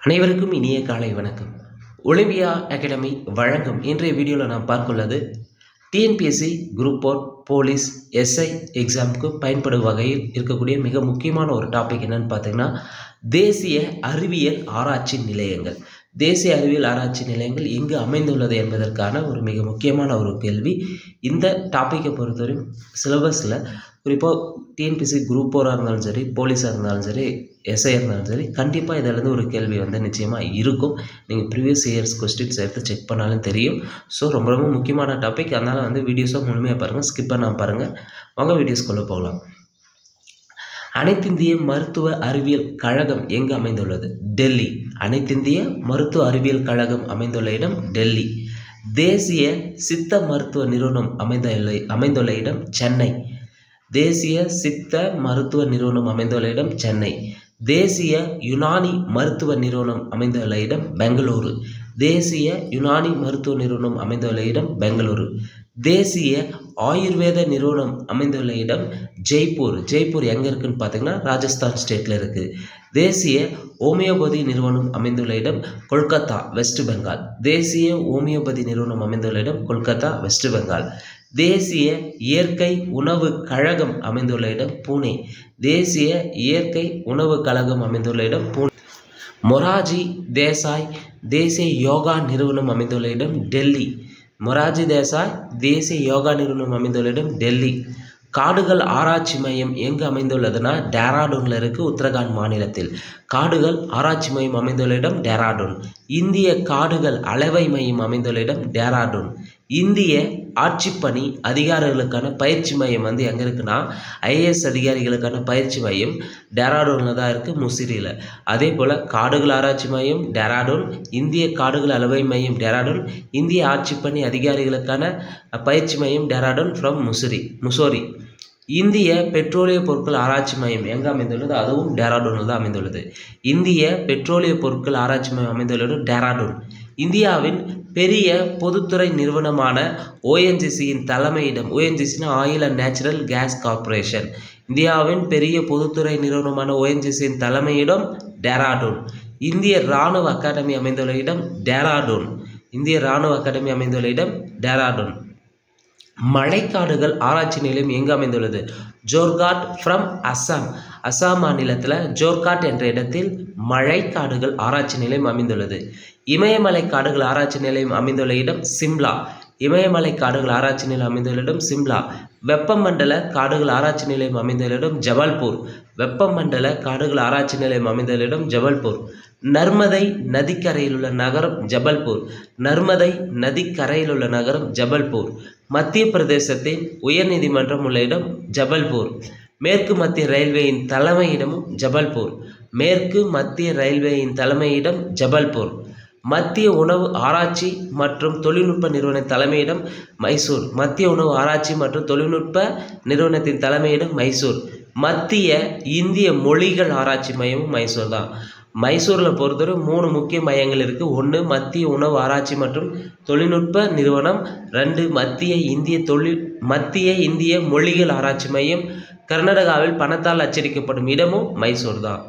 அனைவருக்கும் இனிய காலை வணக்கம் ஒலிம்பியா அகாடமி வழங்கும் இன்றைய வீடியோவில் நாம் பார்க்குள்ளது TNPSC group four police SI எக்ஸாமுக்கு பயன்படும் வகையில் இருக்கக்கூடிய மிக முக்கியமான ஒரு டாபிக் என்னன்னு பார்த்தீங்கன்னா தேசிய அறிவியல் ஆராய்ச்சி நிலையங்கள் தேசிய அறிவியல் ஆராய்ச்சி நிலையங்கள் எங்கு அமைந்துள்ளது என்பதற்கான ஒரு மிக முக்கியமான ஒரு கேள்வி இந்த டாப்பிக்கை பொறுத்தவரையும் சிலபஸில் குறிப்பாக டிஎன்பிசி குரூப் ஃபோராக இருந்தாலும் சரி போலீஸாக இருந்தாலும் சரி எஸ்ஐ இருந்தாலும் சரி கண்டிப்பாக இதிலேருந்து ஒரு கேள்வி வந்து நிச்சயமாக இருக்கும் நீங்கள் ப்ரீவியஸ் இயர்ஸ் கொஸ்டின்ஸ் எடுத்து செக் பண்ணாலும் தெரியும் ஸோ ரொம்ப ரொம்ப முக்கியமான டாபிக் அதனால் வந்து வீடியோஸாக முழுமையாக பாருங்கள் ஸ்கிப் பண்ணாமல் பாருங்கள் வாங்க வீடியோஸ்குள்ளே போகலாம் அனைத்திந்திய மருத்துவ அறிவியல் கழகம் எங்கு அமைந்துள்ளது டெல்லி அனைத்திந்திய மருத்துவ அறிவியல் கழகம் அமைந்துள்ள இடம் டெல்லி தேசிய சித்த மருத்துவ நிறுவனம் அமைந்துள்ள அமைந்துள்ள இடம் சென்னை தேசிய சித்த மருத்துவ நிறுவனம் அமைந்துள்ள இடம் சென்னை தேசிய யுனானி மருத்துவ நிறுவனம் அமைந்துள்ள இடம் பெங்களூரு தேசிய யுனானி மருத்துவ நிறுவனம் அமைந்துள்ள இடம் பெங்களூரு தேசிய ஆயுர்வேத நிறுவனம் அமைந்துள்ள இடம் ஜெய்ப்பூர் ஜெய்ப்பூர் எங்கே இருக்குன்னு பார்த்தீங்கன்னா ராஜஸ்தான் ஸ்டேட்டில் இருக்குது தேசிய ஹோமியோபதி நிறுவனம் அமைந்துள்ள இடம் கொல்கத்தா வெஸ்ட் பெங்கால் தேசிய ஹோமியோபதி நிறுவனம் அமைந்துள்ள இடம் கொல்கத்தா வெஸ்ட் பெங்கால் தேசிய இயற்கை உணவு கழகம் அமைந்துள்ள இடம் பூனே தேசிய இயற்கை உணவு கழகம் அமைந்துள்ள இடம் பூனே மொராஜி தேசாய் தேசிய யோகா நிறுவனம் அமைந்துள்ள இடம் டெல்லி மொராஜி தேசாய் தேசிய யோகா நிறுவனம் அமைந்துள்ள இடம் டெல்லி காடுகள் ஆராய்ச்சி மையம் எங்கு அமைந்துள்ளதுன்னா டேராடூனில் இருக்குது உத்தரகாண்ட் மாநிலத்தில் காடுகள் ஆராய்ச்சி மையம் அமைந்துள்ள இடம் டேராடூன் இந்திய காடுகள் அளவை மையம் அமைந்துள்ள இடம் டேராடூன் இந்திய ஆட்சிப்பணி அதிகாரிகளுக்கான பயிற்சி மையம் வந்து எங்கே இருக்குன்னா ஐஏஎஸ் அதிகாரிகளுக்கான பயிற்சி மையம் டேராடூனில் தான் இருக்குது முசிறியில் அதே போல் காடுகள் ஆராய்ச்சி மையம் டேராடூன் இந்திய காடுகள் அளவை மையம் டேராடூன் இந்திய ஆட்சிப்பணி அதிகாரிகளுக்கான பயிற்சி மையம் டேராடூன் ஃப்ரம் முசிறி முசோரி இந்திய பெட்ரோலிய பொருட்கள் ஆராய்ச்சி மையம் எங்கே அமைந்துள்ளது அதுவும் டேராடூனில் தான் அமைந்துள்ளது இந்திய பெட்ரோலிய பொருட்கள் ஆராய்ச்சி மையம் அமைந்துள்ளது டேராடூன் இந்தியாவின் பெரிய பொதுத்துறை நிறுவனமான ஓஎன்ஜிசியின் தலைமையிடம் ஓஎன்ஜிசினா oil and natural gas corporation இந்தியாவின் பெரிய பொதுத்துறை நிறுவனமான ஓஎன்ஜிசியின் தலைமையிடம் டேராடூன் இந்திய இராணுவ அகாடமி அமைந்துள்ள இடம் டேராடூன் இந்திய இராணுவ அகாடமி அமைந்துள்ள இடம் டேராடூன் மழைக்காடுகள் ஆராய்ச்சி நிலையம் எங்கு அமைந்துள்ளது ஜோர்காட் ஃப்ரம் அஸ்ஸாம் அஸ்ஸாம் மாநிலத்தில் ஜோர்காட் என்ற இடத்தில் மழைக்காடுகள் ஆராய்ச்சி நிலையம் அமைந்துள்ளது இமயமலை காடுகள் ஆராய்ச்சி நிலையம் அமைந்துள்ள இடம் சிம்லா இமயமலை காடுகள் ஆராய்ச்சி நிலையம் அமைந்துள்ள இடம் சிம்லா வெப்பமண்டல காடுகள் ஆராய்ச்சி நிலையம் அமைந்துள்ள இடம் ஜபல்பூர் வெப்பமண்டல காடுகள் ஆராய்ச்சி நிலையம் அமைந்துள்ள இடம் ஜபல்பூர் நர்மதை நதிக்கரையில் உள்ள நகரம் ஜபல்பூர் நர்மதை நதிக்கரையில் உள்ள நகரம் ஜபல்பூர் மத்திய பிரதேசத்தின் உயர்நீதிமன்றம் உள்ள இடம் ஜபல்பூர் மேற்கு மத்திய ரயில்வேயின் தலைமையிடமும் ஜபல்பூர் மேற்கு மத்திய ரயில்வேயின் தலைமையிடம் ஜபல்பூர் மத்திய உணவு ஆராய்ச்சி மற்றும் தொழில்நுட்ப நிறுவன தலைமையிடம் மைசூர் மத்திய உணவு ஆராய்ச்சி மற்றும் தொழில்நுட்ப நிறுவனத்தின் தலைமையிடம் மைசூர் மத்திய இந்திய மொழிகள் ஆராய்ச்சி மையமும் மைசூர் தான் மைசூரில் பொறுத்தவரை மூணு முக்கிய மையங்கள் இருக்குது ஒன்று மத்திய உணவு ஆராய்ச்சி மற்றும் தொழில்நுட்ப நிறுவனம் ரெண்டு மத்திய இந்திய தொழில் மத்திய இந்திய மொழிகள் ஆராய்ச்சி மையம் கர்நாடகாவில் பணத்தால் அச்சடிக்கப்படும் இடமும் மைசூர் தான்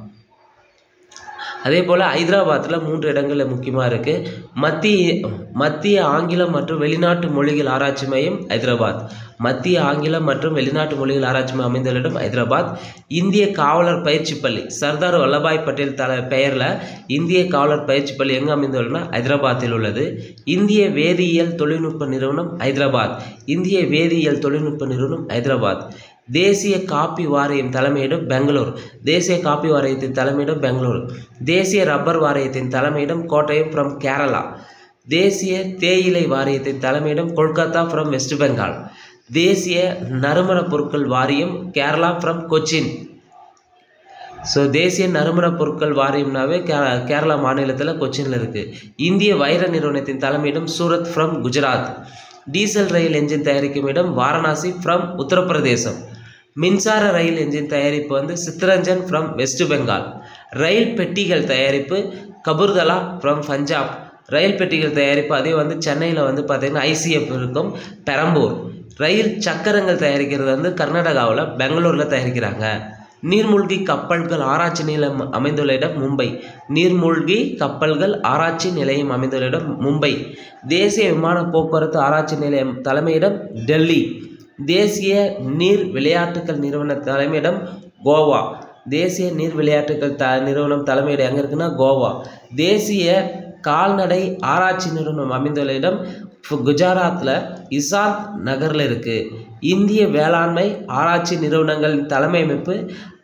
அதே போல் ஹைதராபாத்தில் மூன்று இடங்களில் முக்கியமாக இருக்குது மத்திய மத்திய ஆங்கிலம் மற்றும் வெளிநாட்டு மொழிகள் ஆராய்ச்சி மையம் ஹைதராபாத் மத்திய ஆங்கிலம் மற்றும் வெளிநாட்டு மொழிகள் ஆராய்ச்சி மையம் அமைந்துள்ள இடம் ஹைதராபாத் இந்திய காவலர் பயிற்சி பள்ளி சர்தார் வல்லபாய் பட்டேல் தல பெயரில் இந்திய காவலர் பயிற்சி பள்ளி எங்கே அமைந்துள்ளதுன்னா ஹைதராபாத்தில் உள்ளது இந்திய வேதியியல் தொழில்நுட்ப நிறுவனம் ஹைதராபாத் இந்திய வேதியியல் தொழில்நுட்ப நிறுவனம் ஹைதராபாத் தேசிய காப்பி வாரியம் தலைமையிடம் பெங்களூர் தேசிய காப்பி வாரியத்தின் தலைமையிடம் பெங்களூர் தேசிய ரப்பர் வாரியத்தின் தலைமையிடம் கோட்டயம் ஃப்ரம் கேரளா தேசிய தேயிலை வாரியத்தின் தலைமையிடம் கொல்கத்தா ஃப்ரம் வெஸ்ட் பெங்கால் தேசிய நறுமண பொருட்கள் வாரியம் கேரளா ஃப்ரம் கொச்சின் ஸோ தேசிய நறுமண பொருட்கள் வாரியம்னாவே கே கேரளா மாநிலத்தில் கொச்சினில் இருக்குது இந்திய வைர நிறுவனத்தின் தலைமையிடம் Surat from Gujarat diesel rail engine தயாரிக்கும் இடம் வாரணாசி ஃப்ரம் உத்தரப்பிரதேசம் மின்சார ரயில் என்ஜின் தயாரிப்பு வந்து Chittaranjan from West Bengal rail பெட்டிகள் தயாரிப்பு கபூர்தலா ஃப்ரம் பஞ்சாப் ரயில் பெட்டிகள் தயாரிப்பு அதே வந்து சென்னையில் வந்து பார்த்திங்கன்னா ஐசிஎஃப் இருக்கும் பெரம்பூர் ரயில் சக்கரங்கள் தயாரிக்கிறது வந்து கர்நாடகாவில் பெங்களூரில் தயாரிக்கிறாங்க நீர்மூழ்கி கப்பல்கள் ஆராய்ச்சி நிலையம் அமைந்துள்ள இடம் மும்பை நீர்மூழ்கி கப்பல்கள் ஆராய்ச்சி நிலையம் அமைந்துள்ள இடம் மும்பை தேசிய விமான போக்குவரத்து ஆராய்ச்சி நிலையம் தலைமையிடம் டெல்லி தேசிய நீர் விளையாட்டுகள் நிறுவன தலைமையிடம் கோவா தேசிய நீர் விளையாட்டுகள் த நிறுவனம் தலைமையிடம் எங்கே இருக்குன்னா கோவா தேசிய கால்நடை ஆராய்ச்சி நிறுவனம் அமைந்துள்ள இடம் குஜராத்தில் இசாத் நகரில் இருக்குது இந்திய வேளாண்மை ஆராய்ச்சி நிறுவனங்களின் தலைமை அமைப்பு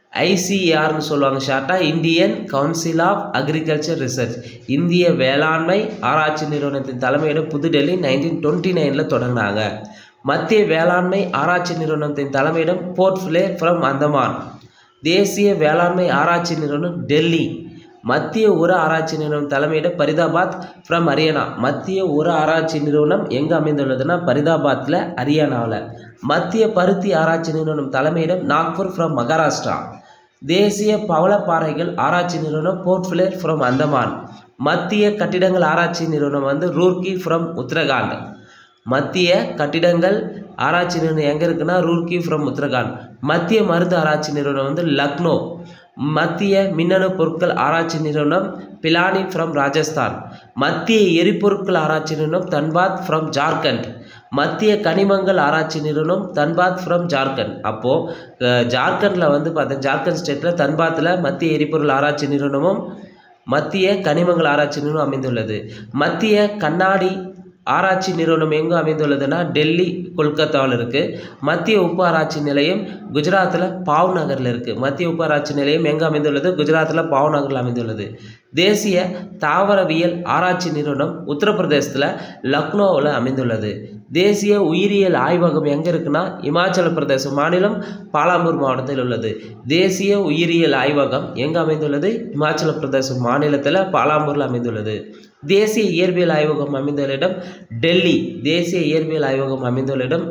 ஐசிஆர்னு சொல்லுவாங்க ஷார்ட்டாக Indian council of agriculture research இந்திய வேளாண்மை ஆராய்ச்சி நிறுவனத்தின் தலைமையிடம் புதுடெல்லி நைன்டீன் டுவெண்ட்டி நைனில் தொடங்கினாங்க மத்திய வேளாண்மை ஆராய்ச்சி நிறுவனத்தின் தலைமையிடம் போர்ட் ஃபிளேர் ஃப்ரம் அந்தமான் தேசிய வேளாண்மை ஆராய்ச்சி நிறுவனம் டெல்லி மத்திய உர ஆராய்ச்சி நிறுவனம் தலைமையிடம் பரிதாபாத் ஃப்ரம் ஹரியானா மத்திய உர ஆராய்ச்சி நிறுவனம் எங்கே அமைந்துள்ளதுன்னா பரிதாபாத்தில் ஹரியானாவில் மத்திய பருத்தி ஆராய்ச்சி நிறுவனம் தலைமையிடம் நாக்பூர் ஃப்ரம் மகாராஷ்டிரா தேசிய பவளப்பாறைகள் ஆராய்ச்சி நிறுவனம் போர்ட் ஃபிளேர் ஃப்ரம் அந்தமான் மத்திய கட்டிடங்கள் ஆராய்ச்சி நிறுவனம் வந்து ரூர்கி ஃப்ரம் உத்தரகாண்ட் மத்திய கட்டிடங்கள் ஆராய்ச்சி நிறுவனம் எங்கே இருக்குன்னா ரூர்கி ஃப்ரம் உத்தரகாண்ட் மத்திய மருந்து ஆராய்ச்சி நிறுவனம் வந்து லக்னோ மத்திய மின்னணு பொருட்கள் ஆராய்ச்சி நிறுவனம் பிலானி ஃப்ரம் ராஜஸ்தான் மத்திய எரிபொருட்கள் ஆராய்ச்சி நிறுவனம் தன்பாத் ஃப்ரம் ஜார்க்கண்ட் மத்திய கனிமங்கள் ஆராய்ச்சி நிறுவனம் தன்பாத் ஃப்ரம் ஜார்க்கண்ட் அப்போது ஜார்க்கண்டில் வந்து பார்த்தா ஜார்க்கண்ட் ஸ்டேட்டில் தன்பாத்தில் மத்திய எரிபொருள் ஆராய்ச்சி நிறுவனமும் மத்திய கனிமங்கள் ஆராய்ச்சி நிறுவனம் அமைந்துள்ளது மத்திய கண்ணாடி ஆராய்ச்சி நிறுவனம் எங்கே அமைந்துள்ளதுன்னா டெல்லி கொல்கத்தாவில் இருக்குது மத்திய உப்பு ஆராய்ச்சி நிலையம் குஜராத்தில் பாவ் நகரில் இருக்குது மத்திய உப்பு ஆராய்ச்சி நிலையம் எங்கே அமைந்துள்ளது குஜராத்தில் பாவ் நகரில் அமைந்துள்ளது தேசிய தாவரவியல் ஆராய்ச்சி நிறுவனம் உத்தரப்பிரதேசத்தில் லக்னோவில் அமைந்துள்ளது தேசிய உயிரியல் ஆய்வகம் எங்கே இருக்குன்னா இமாச்சல பிரதேச மாநிலம் பாலாம்பூர் மாவட்டத்தில் உள்ளது தேசிய உயிரியல் ஆய்வகம் எங்கே அமைந்துள்ளது இமாச்சல பிரதேச மாநிலத்தில் பாலாம்பூரில் அமைந்துள்ளது தேசிய இயற்பியல் ஆய்வகம் அமைந்துள்ள இடம் டெல்லி தேசிய இயற்பியல் ஆய்வகம் அமைந்துள்ள இடம்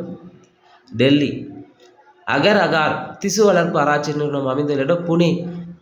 டெல்லி அகர் அகார் திசு வளர்ப்பு ஆராய்ச்சி நிறுவனம் அமைந்துள்ள இடம் புனே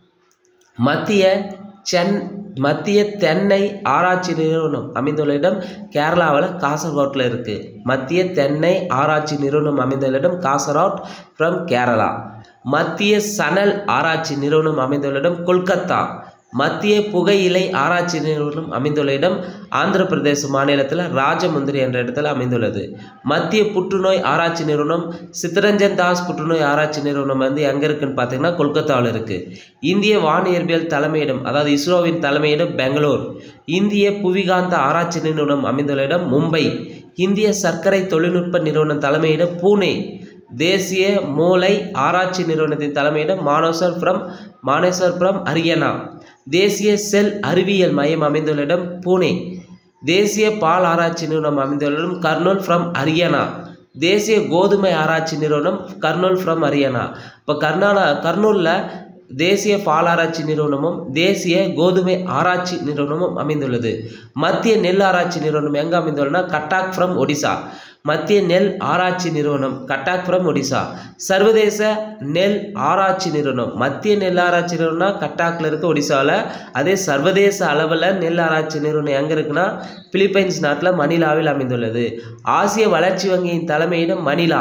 மத்திய சென் மத்திய தென்னை ஆராய்ச்சி நிறுவனம் அமைந்துள்ள இடம் கேரளாவில் காசர்கோட்டில் இருக்குது மத்திய தென்னை ஆராய்ச்சி நிறுவனம் அமைந்துள்ள இடம் காசர்கோட் ஃப்ரம் கேரளா மத்திய சணல் ஆராய்ச்சி நிறுவனம் அமைந்துள்ள இடம் கொல்கத்தா மத்திய புகையிலை ஆராய்ச்சி நிறுவனம் அமைந்துள்ள இடம் ஆந்திர பிரதேச மாநிலத்தில் ராஜமுந்திரி என்ற இடத்துல அமைந்துள்ளது மத்திய புற்றுநோய் ஆராய்ச்சி நிறுவனம் சித்தரஞ்சன் தாஸ் புற்றுநோய் ஆராய்ச்சி நிறுவனம் வந்து எங்கே இருக்குன்னு பார்த்தீங்கன்னா கொல்கத்தாவில் இருக்குது இந்திய வானியற்பியல் தலைமையிடம் அதாவது இஸ்ரோவின் தலைமையிடம் பெங்களூர் இந்திய புவிகாந்த ஆராய்ச்சி நிறுவனம் அமைந்துள்ள இடம் மும்பை இந்திய சர்க்கரை தொழில்நுட்ப நிறுவனம் தலைமையிடம் பூனே தேசிய மூளை ஆராய்ச்சி நிறுவனத்தின் தலைமையிடம் மானோசர் ஃப்ரம் மானேசர் ஃப்ரம் ஹரியானா தேசிய செல் அறிவியல் மையம் அமைந்துள்ள இடம் பூனே தேசிய பால் ஆராய்ச்சி நிறுவனம் அமைந்துள்ள இடம் கர்னூல் ஃப்ரம் ஹரியானா தேசிய கோதுமை ஆராய்ச்சி நிறுவனம் கர்னூல் ஃப்ரம் ஹரியானா இப்போ கர்நாடகா கர்னூலில் தேசிய பால் ஆராய்ச்சி நிறுவனமும் தேசிய கோதுமை ஆராய்ச்சி நிறுவனமும் அமைந்துள்ளது மத்திய நெல் ஆராய்ச்சி நிறுவனம் எங்கே அமைந்துள்ளனா கட்டாக் ஃப்ரம் ஒடிசா மத்திய நெல் ஆராய்ச்சி நிறுவனம் கட்டாக் ஃப்ரம் ஒடிசா சர்வதேச நெல் ஆராய்ச்சி நிறுவனம் மத்திய நெல் ஆராய்ச்சி நிறுவனம் கட்டாக்கில் இருக்க ஒடிசாவில் அதே சர்வதேச அளவில் நெல் ஆராய்ச்சி நிறுவனம் எங்கே இருக்குன்னா பிலிப்பைன்ஸ் நாட்டில் மணிலாவில் அமைந்துள்ளது ஆசிய வளர்ச்சி வங்கியின் தலைமையிடம் மணிலா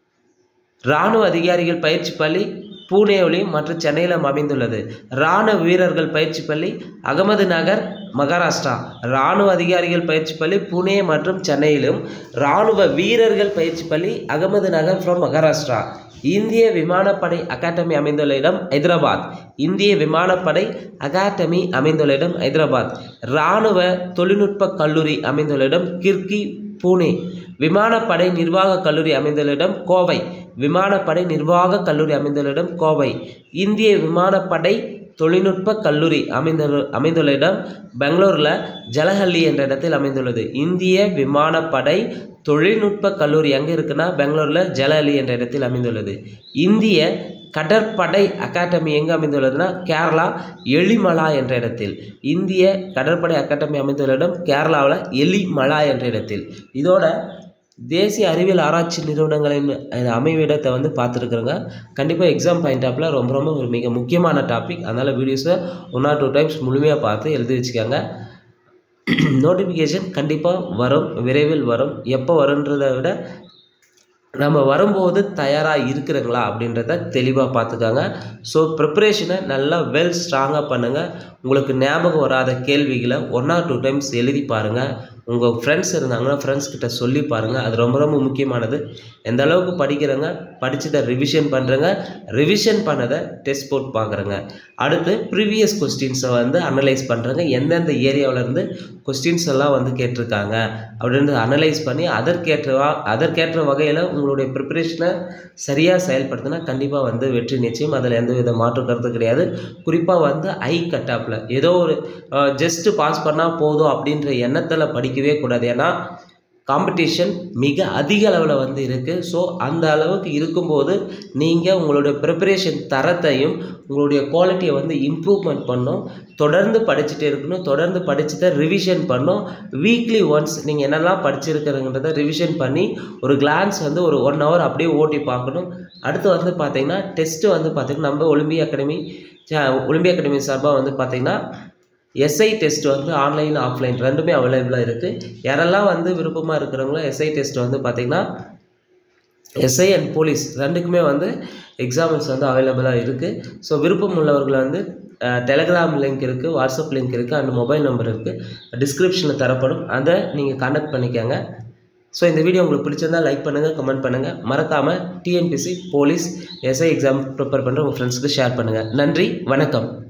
இராணுவ அதிகாரிகள் பயிற்சி பள்ளி பூனேவிலும் மற்றும் சென்னையிலும் அமைந்துள்ளது இராணுவ வீரர்கள் பயிற்சி பள்ளி அகமது நகர் மகாராஷ்டிரா இராணுவ அதிகாரிகள் பயிற்சி பள்ளி புனே மற்றும் சென்னையிலும் இராணுவ வீரர்கள் பயிற்சி பள்ளி அகமது நகர் ஃப்ரம் மகாராஷ்டிரா இந்திய விமானப்படை அகாடமி அமைந்துள்ள இடம் ஹைதராபாத் இந்திய விமானப்படை அகாடமி அமைந்துள்ள இடம் ஹைதராபாத் இராணுவ தொழில்நுட்ப கல்லூரி அமைந்துள்ள இடம் கிர்கி பூனே விமானப்படை நிர்வாக கல்லூரி அமைந்துள்ள இடம் கோவை விமானப்படை நிர்வாக கல்லூரி அமைந்துள்ள இடம் கோவை இந்திய விமானப்படை தொழில்நுட்ப கல்லூரி அமைந்த அமைந்துள்ள இடம் பெங்களூரில் ஜலஹல்லி என்ற இடத்தில் அமைந்துள்ளது இந்திய விமானப்படை தொழில்நுட்ப கல்லூரி எங்கே இருக்குன்னா பெங்களூரில் ஜலஹல்லி என்ற இடத்தில் அமைந்துள்ளது இந்திய கடற்படை அகாடமி எங்கே அமைந்துள்ளதுன்னா கேரளா எலிமலா என்ற இடத்தில் இந்திய கடற்படை அகாடமி அமைந்துள்ள இடம் கேரளாவில் எலிமலா என்ற இடத்தில் இதோட தேசிய அறிவியல் ஆராய்ச்சி நிறுவனங்களின் அமைவிடத்தை வந்து பார்த்துருக்குறோங்க கண்டிப்பாக எக்ஸாம் பாயிண்ட் ஆஃபில் ரொம்ப ரொம்ப ஒரு மிக முக்கியமான டாபிக் அதனால் வீடியோஸை ஒன் ஆர் டூ டைம்ஸ் முழுமையாக பார்த்து எழுதி வச்சுக்கோங்க நோட்டிஃபிகேஷன் கண்டிப்பாக வரும் விரைவில் வரும் எப்போ வருன்றதை விட நம்ம வரும்போது தயாராக இருக்கிறீங்களா அப்படின்றத தெளிவாக பார்த்துக்காங்க ஸோ ப்ரிப்பரேஷனை நல்லா வெல் ஸ்ட்ராங்காக பண்ணுங்கள் உங்களுக்கு ஞாபகம் வராத கேள்விகளை ஒன் ஆர் டூ டைம்ஸ் எழுதி பாருங்கள் உங்கள் ஃப்ரெண்ட்ஸ் இருந்தாங்கன்னா ஃப்ரெண்ட்ஸ் கிட்ட சொல்லி பாருங்கள் அது ரொம்ப ரொம்ப முக்கியமானது எந்த அளவுக்கு படிக்கிறங்க படித்ததை ரிவிஷன் பண்ணுறங்க ரிவிஷன் பண்ணதை டெஸ்ட் போட்டு பார்க்குறேங்க அடுத்து ப்ரீவியஸ் கொஸ்டின்ஸை வந்து அனலைஸ் பண்ணுறங்க எந்தெந்த ஏரியாவிலேருந்து கொஸ்டின்ஸ் எல்லாம் வந்து கேட்டிருக்காங்க அப்படின்றத அனலைஸ் பண்ணி அதற்கேற்ற வா- அதற்கேற்ற வகையில் உங்களுடைய ப்ரிப்பரேஷனை சரியாக செயல்படுத்தினா கண்டிப்பாக வந்து வெற்றி நிச்சயம் அதில் எந்த வித மாற்று கருத்து கிடையாது குறிப்பாக வந்து ஐ கட்டாப்பில் ஏதோ ஒரு ஜஸ்ட்டு பாஸ் பண்ணால் போதும் அப்படின்ற எண்ணத்தில் படிக்கவே கூடாது ஏன்னா காம்படிஷன் மிக அதிக அளவில் வந்து இருக்குது ஸோ அந்த அளவுக்கு இருக்கும்போது நீங்கள் உங்களுடைய ப்ரிப்பரேஷன் தரத்தையும் உங்களுடைய குவாலிட்டியை வந்து இம்ப்ரூவ்மெண்ட் பண்ணும் தொடர்ந்து படிச்சுட்டே இருக்கணும் தொடர்ந்து படிச்சுட்டு ரிவிஷன் பண்ணும் வீக்லி ஒன்ஸ் நீங்கள் என்னெல்லாம் படிச்சிருக்கிறீங்கன்றத ரிவிஷன் பண்ணி ஒரு கிளான்ஸ் வந்து ஒரு ஒன் ஹவர் அப்படியே ஓட்டி பார்க்கணும் அடுத்து வந்து பார்த்தீங்கன்னா டெஸ்ட்டு வந்து பார்த்தீங்கன்னா நம்ம ஒலிம்பியா அகாடமி ஒலிம்பியா அகாடமி சார்பாக வந்து பார்த்தீங்கன்னா எஸ்ஐ டெஸ்ட் வந்து ஆன்லைன் ஆஃப்லைன் ரெண்டுமே அவைலபிளாக இருக்குது யாரெல்லாம் வந்து விருப்பமாக இருக்கிறவங்களோ எஸ்ஐ டெஸ்ட் வந்து பார்த்திங்கன்னா எஸ்ஐ அண்ட் போலீஸ் ரெண்டுக்குமே வந்து எக்ஸாம்ஸ் வந்து அவைலபிளாக இருக்குது ஸோ விருப்பம் உள்ளவர்கள் வந்து டெலகிராம் லிங்க் இருக்குது வாட்ஸ்அப் லிங்க் இருக்குது அண்ட் மொபைல் நம்பர் இருக்குது டிஸ்கிரிப்ஷனில் தரப்படும் அதை நீங்கள் கான்டாக்ட் பண்ணிக்கோங்க ஸோ இந்த வீடியோ உங்களுக்கு பிடிச்சிருந்தா லைக் பண்ணுங்கள் கமெண்ட் பண்ணுங்கள் மறக்காமல் TNPSC police SI exam prepare பண்ணுற உங்கள் ஃப்ரெண்ட்ஸுக்கு ஷேர் பண்ணுங்கள் நன்றி வணக்கம்